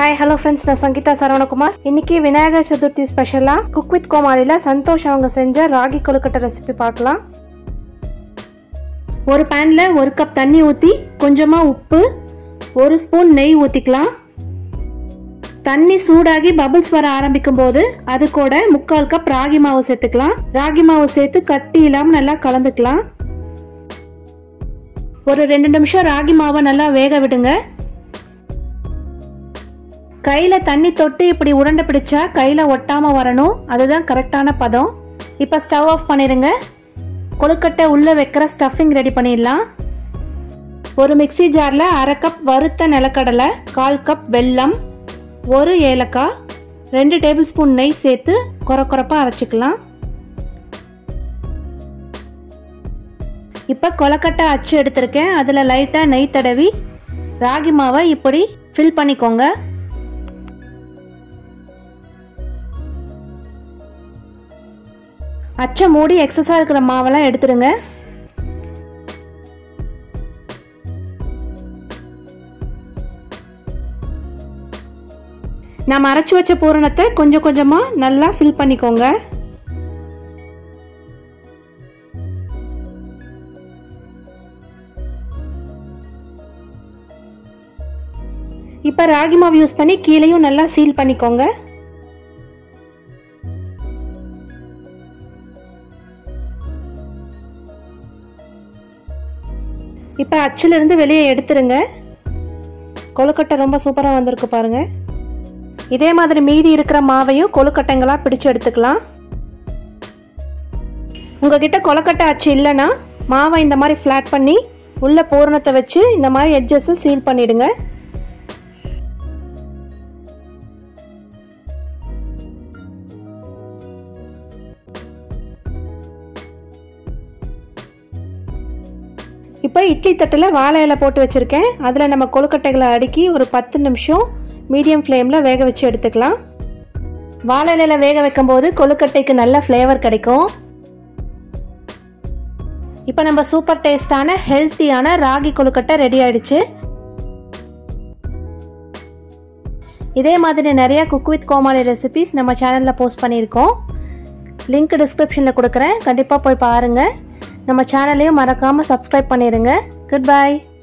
hi hello friends நான் சங்கீதா சரவணகுமார் இன்னைக்கு விநாயகர் சதுர்த்தி ஸ்பெஷலாக குக் வித் கோமாளியில் சந்தோஷ் அவங்க செஞ்ச ராகி கொழுக்கட்டை ரெசிபி பார்க்கலாம் ஒரு பேனில் ஒரு கப் தண்ணி ஊற்றி கொஞ்சமாக உப்பு ஒரு ஸ்பூன் நெய் ஊற்றிக்கலாம் தண்ணி சூடாகி பபிள்ஸ் வர ஆரம்பிக்கும் போது அது கூட முக்கால் கப் ராகி மாவு சேர்த்துக்கலாம் ராகி மாவு சேர்த்து கட்டி இல்லாமல் நல்லா கலந்துக்கலாம் ஒரு ரெண்டு நிமிஷம் ராகி மாவை நல்லா வேக விடுங்க கையில் தண்ணி தொட்டு இப்படி உருண்டை பிடிச்சா கையில் ஒட்டாமல் வரணும் அதுதான் கரெக்டான பதம் இப்போ ஸ்டவ் ஆஃப் பண்ணிடுங்க கொழுக்கட்டை உள்ளே வைக்கிற ஸ்டஃபிங் ரெடி பண்ணிடலாம் ஒரு மிக்சி ஜாரில் அரை கப் வறுத்த நிலக்கடலை கால் கப் வெல்லம் ஒரு ஏலக்காய் ரெண்டு டேபிள் ஸ்பூன் நெய் சேர்த்து குறை குறைப்பாக அரைச்சிக்கலாம் இப்போ கொலக்கட்டை அச்சு எடுத்திருக்கேன் அதில் லைட்டாக நெய் தடவி ராகி மாவை இப்படி ஃபில் பண்ணிக்கோங்க அச்சை மூடி எக்ஸஸாக இருக்கிற மாவெல்லாம் எடுத்துடுங்க நம்ம அரைச்சி வச்ச பூரணத்தை கொஞ்சம் கொஞ்சமாக நல்லா ஃபில் பண்ணிக்கோங்க இப்போ ராகி மாவு யூஸ் பண்ணி கீழேயும் நல்லா சீல் பண்ணிக்கோங்க இப்போ அச்சிலிருந்து வெளியே எடுத்துருங்க கொழுக்கட்டை ரொம்ப சூப்பராக வந்திருக்கு பாருங்க இதே மாதிரி மீதி இருக்கிற மாவையும் கொழுக்கட்டைங்களாக பிடிச்சு எடுத்துக்கலாம் உங்ககிட்ட கொழுக்கட்டை அச்சு இல்லைன்னா மாவை இந்த மாதிரி ஃப்ளாட் பண்ணி உள்ள பூரணத்தை வச்சு இந்த மாதிரி எட்ஜஸை சீல் பண்ணிடுங்க இப்போ இட்லி தட்டில் வாழை இலை போட்டு வச்சுருக்கேன் அதில் நம்ம கொழுக்கட்டைகளை அடுக்கி ஒரு பத்து நிமிஷம் மீடியம் ஃப்ளேமில் வேக வச்சு எடுத்துக்கலாம் வாழை இலையில் வேக வைக்கும்போது கொழுக்கட்டைக்கு நல்ல ஃப்ளேவர் கிடைக்கும் இப்போ நம்ம சூப்பர் டேஸ்டான ஹெல்த்தியான ராகி கொழுக்கட்டை ரெடி ஆயிடுச்சு இதே மாதிரி நிறைய குக் வித் கோமாளி ரெசிபிஸ் நம்ம சேனலில் போஸ்ட் பண்ணியிருக்கோம் லிங்க் டிஸ்கிரிப்ஷனில் கொடுக்குறேன் கண்டிப்பாக போய் பாருங்கள் நம்ம சேனலையும் மறக்காமல் சப்ஸ்கிரைப் பண்ணிடுங்க குட் பை